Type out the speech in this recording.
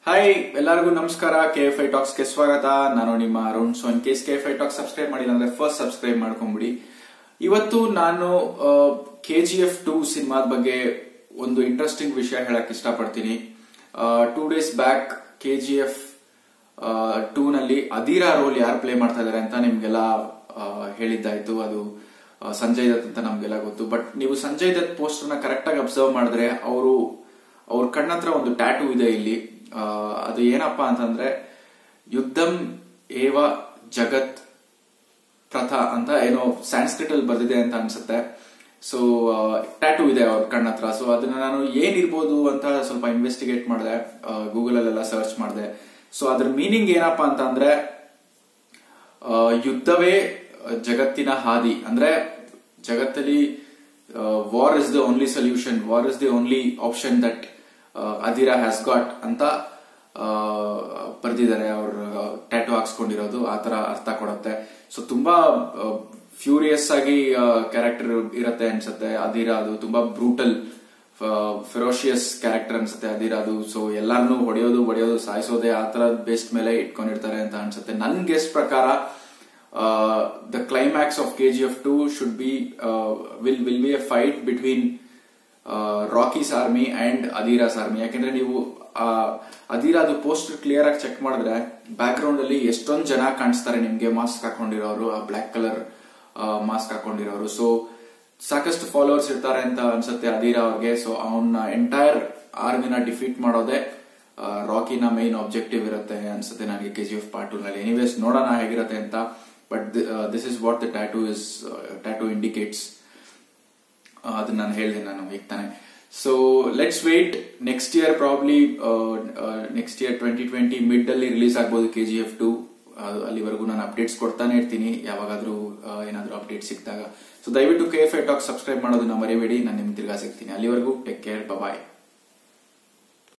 hi ಎಲ್ಲರಿಗೂ ನಮಸ್ಕಾರ K F I ಟಾಕ್ಸ್ಗೆ ಸ್ವಾಗತ ನಾನು ನಿಮ್ಮ Arun so in case K F I talks subscribe ಮಾಡಿಲ್ಲ ಅಂದ್ರೆ ಫಸ್ಟ್ ಸಬ್ಸ್ಕ್ರೈಬ್ ಮಾಡ್ಕೊಂಬಿಡಿ ಇವತ್ತು ನಾನು ಕೆ ಜಿ ಎಫ್ ಟೂ ಸಿನಿಮಾದ ಬಗ್ಗೆ ಒಂದು ಇಂಟ್ರೆಸ್ಟಿಂಗ್ ವಿಷಯ ಹೇಳಕ್ ಇಷ್ಟಪಡ್ತೀನಿ two days back K G F two ನಲ್ಲಿ ಅದಿರಾ ರೋಲ್ ಯಾರು ಪ್ಲೇ ಮಾಡ್ತಾ ಇದಾರೆ ಅಂತ ನಿಮ್ಗೆಲ್ಲ ಆ, ಹೇಳಿದ್ದಾಯ್ತು ಅದು ಆ, ಸಂಜಯ್ ದತ್ ಅಂತ ನಮ್ಗೆಲ್ಲ ಗೊತ್ತು ಬಟ್ ನೀವು ಸಂಜಯ್ ದತ್ ಪೋಸ್ಟರ್ ನ ಕರೆಕ್ಟ್ ಆಗಿ ಅಬ್ಸರ್ವ್ ಮಾಡಿದ್ರೆ ಅವರು ಅವ್ರ ಕಣ್ಣತ್ರ ಒಂದು ಟ್ಯಾಟೂ ಇದೆ ಇಲ್ಲಿ ಆ, ಅದು ಏನಪ್ಪಾ ಅಂತಂದ್ರೆ ಯುದ್ಧಂ ಏವ ಜಗತ್ ಪ್ರಥಾ ಅಂತ ಏನೋ ಸ್ಯಾನ್ಸ್ಕ್ರಿಟ್ ಅಲ್ಲಿ ಬರ್ದಿದೆ ಅಂತ ಅನ್ಸುತ್ತೆ ಸೊ ಟ್ಯಾಟೂ ಇದೆ ಅವ್ರ ಕಣ್ಣ ಹತ್ರ ಸೊ ಅದನ್ನ ನಾನು ಏನಿರ್ಬೋದು ಅಂತ ಸ್ವಲ್ಪ ಇನ್ವೆಸ್ಟಿಗೇಟ್ ಮಾಡಿದೆ ಗೂಗಲ್ ಅಲ್ಲೆಲ್ಲ ಸರ್ಚ್ ಮಾಡಿದೆ ಸೊ ಅದ್ರ ಮೀನಿಂಗ್ ಏನಪ್ಪಾ ಅಂತ ಅಂದ್ರೆ ಆ, ಯುದ್ಧವೇ ಜಗತ್ತಿನ ಹಾದಿ ಅಂದ್ರೆ ಜಗತ್ತಲ್ಲಿ war is the only solution war is the only option that Adhira has got ಅಂತ ಬರೆದಿದ್ದಾರೆ ಅವ್ರ ಟ್ಯಾಟು ಹಾಕ್ಸ್ಕೊಂಡಿರೋದು ಆ ತರ ಅರ್ಥ ಕೊಡುತ್ತೆ ಸೊ ತುಂಬಾ ಫ್ಯೂರಿಯಸ್ ಆಗಿ ಕ್ಯಾರೆಕ್ಟರ್ ಇರತ್ತೆ ಅನ್ಸುತ್ತೆ ಅದಿರಾ ಅದು ತುಂಬಾ ಬ್ರೂಟಲ್ ಫೆರೋಷಿಯಸ್ ಕ್ಯಾರೆಕ್ಟರ್ ಅನ್ಸುತ್ತೆ ಅದಿರಾದು ಸೊ ಎಲ್ಲಾರನ್ನೂ ಹೊಡೆಯೋದು ಹೊಡೆಯೋದು ಸಾಯಿಸೋದೇ ಆ ತರ ಬೇಸ್ಡ್ ಮೇಲೆ ಇಟ್ಕೊಂಡಿರ್ತಾರೆ ಅಂತ ಅನ್ಸುತ್ತೆ ನನ್ ಗೆಸ್ಟ್ ಪ್ರಕಾರ the climax of K G F two should be will will be a fight between Rocky's army and Adhira's army ಯಾಕೆಂದ್ರೆ ನೀವು ಅದಿರಾದು ಪೋಸ್ಟರ್ ಕ್ಲಿಯರ್ ಆಗಿ ಚೆಕ್ ಮಾಡಿದ್ರೆ ಬ್ಯಾಕ್ ಗ್ರೌಂಡ್ ಅಲ್ಲಿ ಎಷ್ಟೊಂದು ಜನ ಕಾಣಿಸ್ತಾರೆ ನಿಮ್ಗೆ ಮಾಸ್ಕ್ ಹಾಕೊಂಡಿರೋರು ಆ ಬ್ಲಾಕ್ ಕಲರ್ ಮಾಸ್ಕ್ ಹಾಕೊಂಡಿರೋರು ಸೊ ಸಾಕಷ್ಟು ಫಾಲೋವರ್ಸ್ ಇರ್ತಾರೆ ಅಂತ ಅನ್ಸುತ್ತೆ ಅದಿರಾ ಅವ್ರಿಗೆ ಸೊ ಅವನ ಎಂಟೈರ್ ಆರ್ಮಿನ ಡಿಫೀಟ್ ಮಾಡೋದೇ ರಾಕಿನ ಮೈನ್ ಆಬ್ಜೆಕ್ಟಿವ್ ಇರುತ್ತೆ ಅನ್ಸುತ್ತೆ ನನಗೆ K G F part two ನಲ್ಲಿ ಎನಿವೇಸ್ ನೋಡೋಣ ಹೇಗಿರುತ್ತೆ ಅಂತ but this is what the tattoo is tattoo indicates ಅದನ್ನ ನಾನು ಹೇಳಿದೆ ನಾನು ಈಗ ತಾನೆ so let's wait next year probably next year twenty twenty mid ಅಲ್ಲಿ ರಿಲೀಸ್ ಆಗ್ಬೋದು ಕೆ ಜಿ ಎಫ್ ಟು ಅಲ್ಲಿವರೆಗೂ ನಾನು ಅಪ್ಡೇಟ್ಸ್ ಕೊಡ್ತಾನೆ ಇರ್ತೀನಿ ಯಾವಾಗಾದ್ರೂ ಆ, ಏನಾದ್ರೂ ಅಪ್ಡೇಟ್ ಸಿಕ್ಕಿದಾಗ ಸೊ ದಯವಿಟ್ಟು K F I talk subscribe ಮಾಡೋದನ್ನ ಮರಿಬೇಡಿ ನಾನು ನಿಮ್ಗೆ ತಿರ್ಗಾ ಸಿಗ್ತೀನಿ ಅಲ್ಲಿವರೆಗೂ ಟೇಕ್ ಕೇರ್ ಬಾಯ್